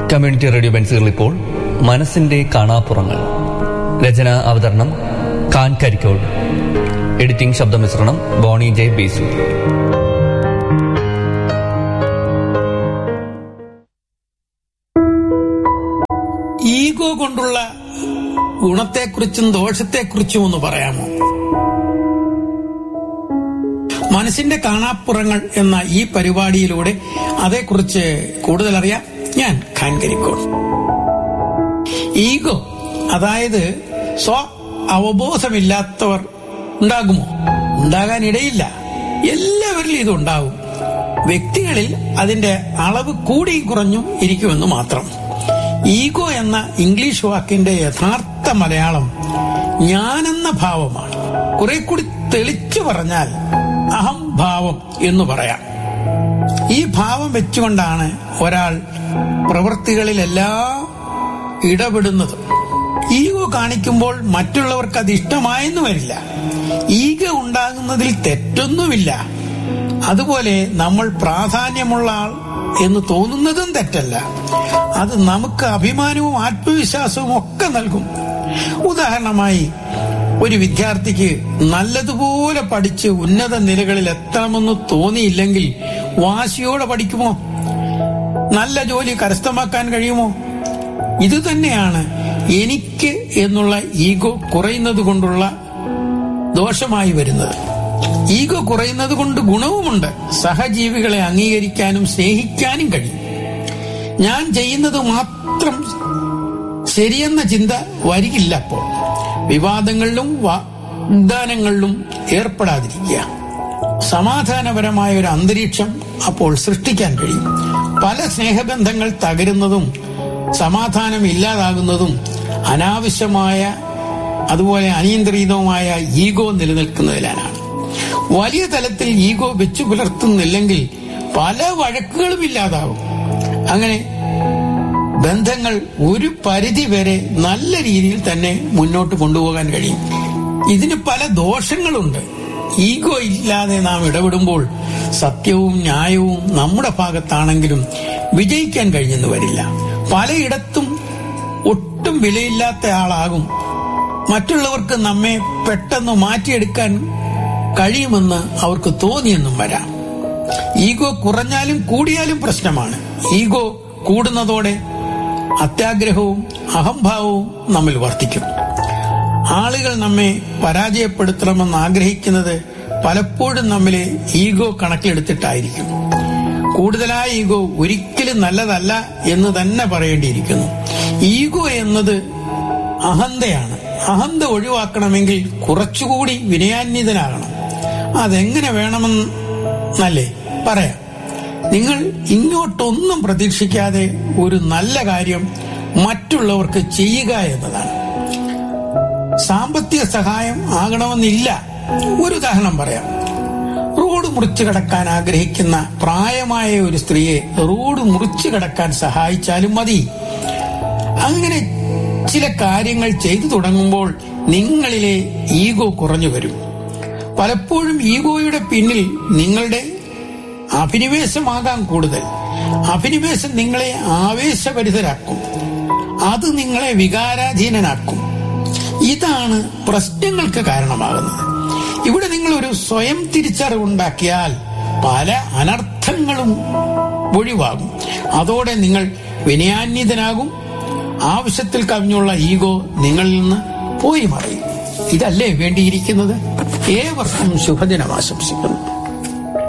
community radio ബെൻസുകൾ ഇപ്പോൾ മനസ്സിന്റെ കാണാപ്പുറങ്ങൾ രചന അവതരണം കാൻ കരിക്കോട് എഡിറ്റിംഗ് ശബ്ദമിശ്രണം ബോണി ജെ ബേസു ഈഗോ കൊണ്ടുള്ള ഗുണത്തെക്കുറിച്ചും ദോഷത്തെക്കുറിച്ചും ഒന്ന് പറയാമോ മനസ്സിന്റെ കാണാപ്പുറങ്ങൾ എന്ന ഈ പരിപാടിയിലൂടെ അതേക്കുറിച്ച് കൂടുതൽ അറിയാം ഞാൻ ഖാൻ കരിക്കോട് ഈഗോ അതായത് സ്വ അവബോധമില്ലാത്തവർ ഉണ്ടാകുമോ ഉണ്ടാകാൻ ഇടയില്ല എല്ലാവരിലും ഇത് ഉണ്ടാകും വ്യക്തികളിൽ അതിന്റെ അളവ് കൂടിയും കുറഞ്ഞും ഇരിക്കുമെന്ന് മാത്രം ഈഗോ എന്ന ഇംഗ്ലീഷ് വാക്കിന്റെ യഥാർത്ഥ മലയാളം ഞാനെന്ന ഭാവമാണ് കുറെ കൂടി തെളിച്ചു പറഞ്ഞാൽ അഹംഭാവം എന്ന് പറയാം ഈ ഭാവം വെച്ചുകൊണ്ടാണ് ഒരാൾ പ്രവൃത്തികളിലെല്ലാം ഇടപെടുന്നത് ഈഗോ കാണിക്കുമ്പോൾ മറ്റുള്ളവർക്ക് അത് ഇഷ്ടമായെന്ന് വരില്ല ഈഗ ഉണ്ടാകുന്നതിൽ തെറ്റൊന്നുമില്ല അതുപോലെ നമ്മൾ പ്രാധാന്യമുള്ള ആൾ എന്ന് തോന്നുന്നതും തെറ്റല്ല അത് നമുക്ക് അഭിമാനവും ആത്മവിശ്വാസവും ഒക്കെ നൽകും ഉദാഹരണമായി ഒരു വിദ്യാർത്ഥിക്ക് നല്ലതുപോലെ പഠിച്ച് ഉന്നത നിലകളിൽ എത്തണമെന്ന് തോന്നിയില്ലെങ്കിൽ വാശിയോടെ പഠിക്കുമോ നല്ല ജോലി കരസ്ഥമാക്കാൻ കഴിയുമോ ഇത് തന്നെയാണ് എനിക്ക് എന്നുള്ള ഈഗോ കുറയുന്നത് കൊണ്ടുള്ള ദോഷമായി വരുന്നത് ഈഗോ കുറയുന്നത് കൊണ്ട് ഗുണവുമുണ്ട് സഹജീവികളെ അംഗീകരിക്കാനും സ്നേഹിക്കാനും കഴിയും ഞാൻ ചെയ്യുന്നത് മാത്രം ശരിയെന്ന ചിന്ത വരികില്ല അപ്പോൾ വിവാദങ്ങളിലും വാഗ്ദാനങ്ങളിലും ഏർപ്പെടാതിരിക്കുക സമാധാനപരമായ ഒരു അന്തരീക്ഷം അപ്പോൾ സൃഷ്ടിക്കാൻ കഴിയും പല സ്നേഹബന്ധങ്ങൾ തകരുന്നതും സമാധാനം ഇല്ലാതാകുന്നതും അനാവശ്യമായ അതുപോലെ അനിയന്ത്രിതവുമായ ഈഗോ നിലനിൽക്കുന്നതിലാണ് വലിയ തലത്തിൽ ഈഗോ വെച്ചു പുലർത്തുന്നില്ലെങ്കിൽ പല വഴക്കുകളും ഇല്ലാതാവും അങ്ങനെ ബന്ധങ്ങൾ ഒരു പരിധി വരെ നല്ല രീതിയിൽ തന്നെ മുന്നോട്ട് കൊണ്ടുപോകാൻ കഴിയും ഇതിന് പല ദോഷങ്ങളുണ്ട് ഈഗോ ഇല്ലാതെ നാം ഇടപെടുമ്പോൾ സത്യവും ന്യായവും നമ്മുടെ ഭാഗത്താണെങ്കിലും വിജയിക്കാൻ കഴിഞ്ഞെന്ന് വരില്ല പലയിടത്തും ഒട്ടും വിലയില്ലാത്ത ആളാകും മറ്റുള്ളവർക്ക് നമ്മെ പെട്ടെന്ന് മാറ്റിയെടുക്കാൻ കഴിയുമെന്ന് അവർക്ക് തോന്നിയെന്നും വരാം ഈഗോ കുറഞ്ഞാലും കൂടിയാലും പ്രശ്നമാണ് ഈഗോ കൂടുന്നതോടെ അത്യാഗ്രഹവും അഹംഭാവവും നമ്മിൽ വർദ്ധിക്കും ആളുകൾ നമ്മെ പരാജയപ്പെടുത്തണമെന്ന് ആഗ്രഹിക്കുന്നത് പലപ്പോഴും നമ്മിലെ ഈഗോ കണക്കിലെടുത്തിട്ടായിരിക്കും കൂടുതലായ ഈഗോ ഒരിക്കലും നല്ലതല്ല എന്ന് തന്നെ പറയേണ്ടിയിരിക്കുന്നു ഈഗോ എന്നത് അഹന്തയാണ് അഹന്ത ഒഴിവാക്കണമെങ്കിൽ കുറച്ചുകൂടി വിനയാന്വിതനാകണം അതെങ്ങനെ വേണമെന്നല്ലേ പറയാം നിങ്ങൾ ഇങ്ങോട്ടൊന്നും പ്രതീക്ഷിക്കാതെ ഒരു നല്ല കാര്യം മറ്റുള്ളവർക്ക് ചെയ്യുക എന്നതാണ് സാമ്പത്തിക സഹായം ആകണമെന്നില്ല ഒരു ഉദാഹരണം പറയാം റോഡ് മുറിച്ചു കടക്കാൻ ആഗ്രഹിക്കുന്ന പ്രായമായ ഒരു സ്ത്രീയെ റോഡ് മുറിച്ചു കടക്കാൻ സഹായിച്ചാലും മതി അങ്ങനെ ചില കാര്യങ്ങൾ ചെയ്തു തുടങ്ങുമ്പോൾ നിങ്ങളിലെ ഈഗോ കുറഞ്ഞു വരും പലപ്പോഴും ഈഗോയുടെ പിന്നിൽ നിങ്ങളുടെ അഭിനിവേശമാകാം കൂടുതൽ അഭിനിവേശം നിങ്ങളെ ആവേശഭരിതരാക്കും അത് നിങ്ങളെ വികാരാധീനനാക്കും ഇതാണ് പ്രശ്നങ്ങൾക്ക് കാരണമാകുന്നത് ഇവിടെ നിങ്ങൾ ഒരു സ്വയം തിരിച്ചറിവുണ്ടാക്കിയാൽ പല അനർത്ഥങ്ങളും ഒഴിവാകും അതോടെ നിങ്ങൾ വിനയാന്വിതനാകും ആവശ്യത്തിൽ കവിഞ്ഞുള്ള ഈഗോ നിങ്ങളിൽ നിന്ന് പോയി മറയും ഇതല്ലേ വേണ്ടിയിരിക്കുന്നത് ഏവർക്കും ശുഭദിനം ആശംസിക്കുന്നു